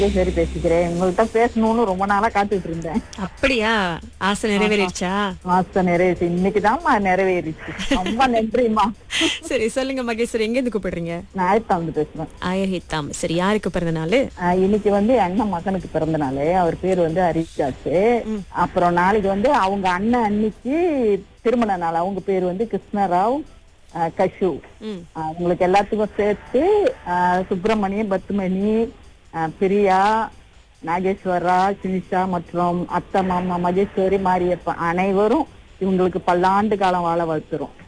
சரி பேசிக்கிறேன் உங்கள்கிட்ட பேசணும்னு ரொம்ப நாளா காத்துட்டு இருந்தேன் அப்படியா ஆசை நிறைவேறிடுச்சா மாசம் நிறைவேறிச்சு இன்னைக்குதாம்மா நிறைவேறிச்சு ரொம்ப நன்றிம்மா சரி சொல்லுங்க மகேஸ்வரி எங்க இருந்து கூப்பிடுறீங்க நான் ஆயிரத்தி வந்து பேசுறேன் ஆயர் ஹித்தாம் சரி யாருக்கு பிறந்த நாள் ஆஹ் இன்னைக்கு வந்து என் அண்ணன் மகனுக்கு பிறந்த நாள் அவர் பேர் வந்து ஹரிதாஸ் அப்புறம் நாளைக்கு வந்து அவங்க அண்ணன் அன்னைக்கு திருமண நாள் அவங்க பேர் வந்து கிருஷ்ணராவ் ஆஹ் கஷு ம் ஆஹ் உங்களுக்கு எல்லாத்துக்கும் சேர்த்து ஆஹ் சுப்பிரமணியம் பத்துமணி ஆஹ் பிரியா நாகேஸ்வரா சினிஷா மற்றும் அத்தை மாமா மகேஸ்வரி மாரியப்பன் அனைவரும் இவங்களுக்கு பல்லாண்டு காலம் வாழ வாழ்த்துறோம்